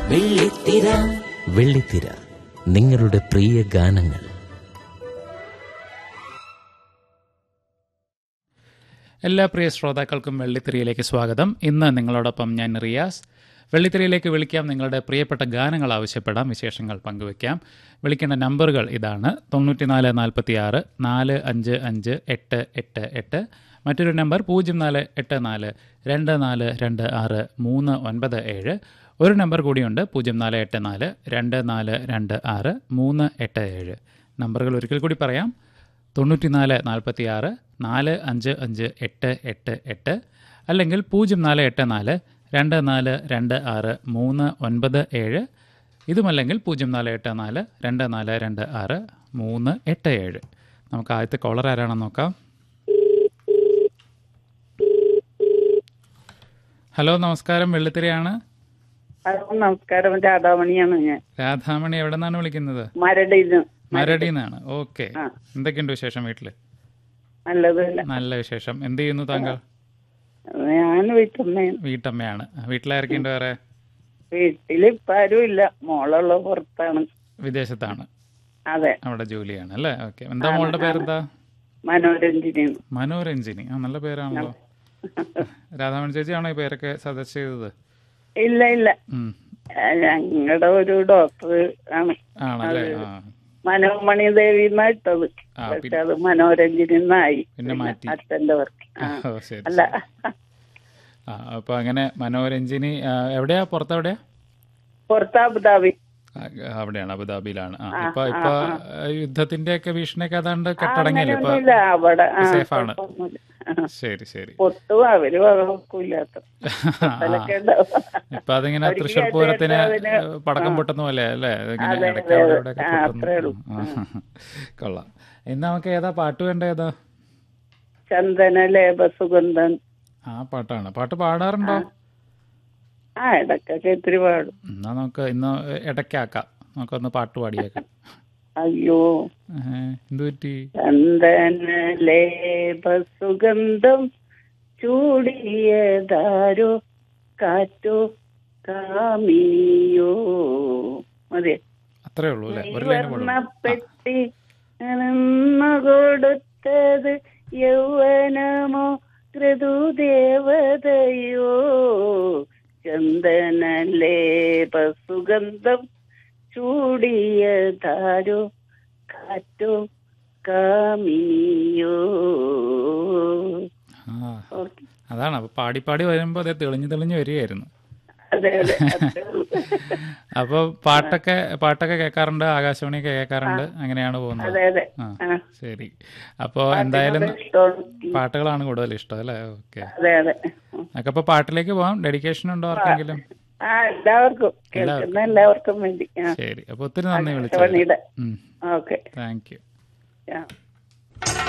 വെള്ളിത്തിര വെള്ളിത്തിര നിങ്ങളുടെ പ്രിയ ഗാനങ്ങൾ എല്ലാ പ്രിയ ശ്രോതാക്കൾക്കും വെള്ളിത്തിരയിലേക്ക് സ്വാഗതം ഇന്ന് നിങ്ങളോടൊപ്പം ഞാൻ റിയാസ് വെള്ളിത്തിരയിലേക്ക് വിളിക്കാം നിങ്ങളുടെ പ്രിയപ്പെട്ട ഗാനങ്ങൾ ആവശ്യപ്പെടാം വിശേഷങ്ങൾ പങ്കുവയ്ക്കാം വിളിക്കേണ്ട നമ്പറുകൾ ഇതാണ് തൊണ്ണൂറ്റിനാല് നാൽപ്പത്തി ആറ് നാല് അഞ്ച് അഞ്ച് എട്ട് എട്ട് എട്ട് മറ്റൊരു നമ്പർ പൂജ്യം നാല് എട്ട് നാല് രണ്ട് നാല് രണ്ട് ആറ് മൂന്ന് ഒൻപത് ഏഴ് ഒരു നമ്പർ കൂടിയുണ്ട് പൂജ്യം നാല് എട്ട് നാല് രണ്ട് നാല് രണ്ട് ആറ് മൂന്ന് എട്ട് ഏഴ് നമ്പറുകൾ ഒരിക്കൽ കൂടി പറയാം തൊണ്ണൂറ്റിനാല് നാൽപ്പത്തി ആറ് നാല് അഞ്ച് അഞ്ച് എട്ട് എട്ട് എട്ട് അല്ലെങ്കിൽ പൂജ്യം നാല് എട്ട് നാല് രണ്ട് നാല് രണ്ട് ആറ് മൂന്ന് ഒൻപത് ഏഴ് ഇതുമല്ലെങ്കിൽ പൂജ്യം നാല് എട്ട് നാല് രണ്ട് നാല് രണ്ട് ആറ് മൂന്ന് എട്ട് ഏഴ് നമുക്ക് ആദ്യത്തെ കോളർ ആരാണെന്ന് നോക്കാം ഹലോ നമസ്കാരം വെള്ളിത്തിരയാണ് ഹലോ നമസ്കാരം രാധാമണിയാണ് ഞാൻ രാധാമണി എവിടെ നിന്നാണ് വിളിക്കുന്നത് മരടിന്ന് മരടിയിൽ നിന്നാണ് ഓക്കെ ആ. എന്തൊക്കെയുണ്ട് വിശേഷം വീട്ടിൽ നല്ലതല്ല നല്ല വിശേഷം എന്ത് ചെയ്യുന്നു താങ്കൾ ഞാൻ വീട്ടമ്മയാണ് വീട്ടമ്മയാണ് വീട്ടിലാരൊക്കെയുണ്ട് വേറെ വീട്ടില് ഇപ്പൊ ആരും ഇല്ല മോളുള്ള പുറത്താണ് വിദേശത്താണ് അതെ അവിടെ ജോലിയാണ് അല്ലേ ഓക്കെ എന്താ മോളുടെ പേരെന്താ മനോരഞ്ജനാണ് മനോരഞ്ജിനി ആ നല്ല പേരാണല്ലോ രാധാമണി ചേച്ചിയാണോ ഈ പേരൊക്കെ സജസ്റ്റ് ചെയ്തത് ഇല്ല ഇല്ല ഉം. ഞങ്ങളുടെ ഒരു ഡോക്ടർ ആണ് ആണല്ലേ ആ മനോമണി ദേവി എന്നാ ഇട്ടത് ആ, പക്ഷെ അത് മനോരഞ്ജനി എന്നായി പിന്നെ മാറ്റി. അച്ഛന്റെ വർക്ക് ഓ ശരി അല്ല ആ അപ്പൊ അങ്ങനെ മനോരഞ്ജിനി ആ, എവിടെയാ പുറത്തെവിടെയാ പുറത്ത് അബുദാബി ആ, അവിടെയാണ് അബുദാബിയിലാണ് ആ ഇപ്പൊ ഇപ്പൊ യുദ്ധത്തിന്റെ ഒക്കെ ഭീഷണിയൊക്കെ അതാണ്ട് കെട്ടടങ്ങിയല്ലേ ഇപ്പൊ അങ്ങനെയൊന്നുമില്ല അവിടെ ആ, safe ആണ്. കുഴപ്പമൊന്നുമില്ല. ആ. ശരി ശരി പൊട്ടും അവര് വകവെക്കൂല്ലാത്ത പൊട്ടലൊക്കെ ഉണ്ടാവും. ഇപ്പൊ അതിങ്ങനെ അവർക്ക് തൃശ്ശൂർ കേട്ട് പൂരത്തിന് കേട്ട് അതിന് പടക്കം ആ. പൊട്ടുന്ന പോലെ അല്ലേ അതിങ്ങനെ അതെ, ഇടയ്ക്ക് അതെ, അവിടെ അതെ. ഇവിടെയൊക്കെ ആ, പൊട്ടുന്നു. അത്രേ ഉള്ളൂ. ആ. കൊള്ളാം ഇന്ന് നമുക്ക് ഏതാ പാട്ട് വേണ്ട ഏതാ ചന്ദന ലേപ സുഗന്ധൻ ആ പാട്ടാണ് പാട്ട് പാടാറുണ്ടോ ആ ഇടക്കൊക്കെ ഇത്തിരി പാടും എന്നാ നമുക്ക് ഇന്ന് ഇടയ്ക്കാക്കാം നമുക്കൊന്ന് പാട്ട് പാടിയേക്കാം അയ്യോ ഏഹ്, എന്ത് പറ്റി ചന്ദന ലേപ സുഗന്ധം ചൂടിയതാരോ കാറ്റോ കാമിനിയോ മതി അത്രേ ഉള്ളൂ അല്ലേ ഒരു ലൈൻ പാടുള്ളൂ വർണ്ണപ്പെട്ടി അളന്നു കൊടുത്തത് യൗവനമോ ഋതുദേവതയോ ചന്ദനലേപ സുഗന്ധം ചൂടിയതാരോ കാറ്റോ കാമിനിയോ ആ ഓക്കേ. അതാണ് അപ്പൊ പാടി പാടി വരുമ്പോ അതെ തെളിഞ്ഞു തെളിഞ്ഞു വരികയായിരുന്നു അതെ അതെ അത്രേ ഉള്ളൂ. അപ്പൊ പാട്ടൊക്കെ പാട്ടൊക്കെ കേൾക്കാറുണ്ട് ആകാശവാണിയൊക്കെ കേൾക്കാറുണ്ട് അങ്ങനെയാണ് പോകുന്നത് അതെ അതെ ആ ആ ശരി അപ്പോ എന്തായാലും ഇഷ്ടമാണ് പാട്ടുകളാണ് കൂടുതൽ ഇഷ്ടം അല്ലേ ഓക്കെ അതെ അതെ നമുക്ക് അപ്പൊ പാട്ടിലേക്ക് പോവാം ഡെഡിക്കേഷൻ ഉണ്ടോ ആർക്കെങ്കിലും ആ എല്ലാവർക്കും കേൾക്കുന്ന എല്ലാവർക്കും വേണ്ടി ആ ശരി അപ്പൊ ഒത്തിരി നന്ദി വിളിച്ചത് ആകാശവാണിയുടെ ഉം ഓക്കെ താങ്ക് യു ആ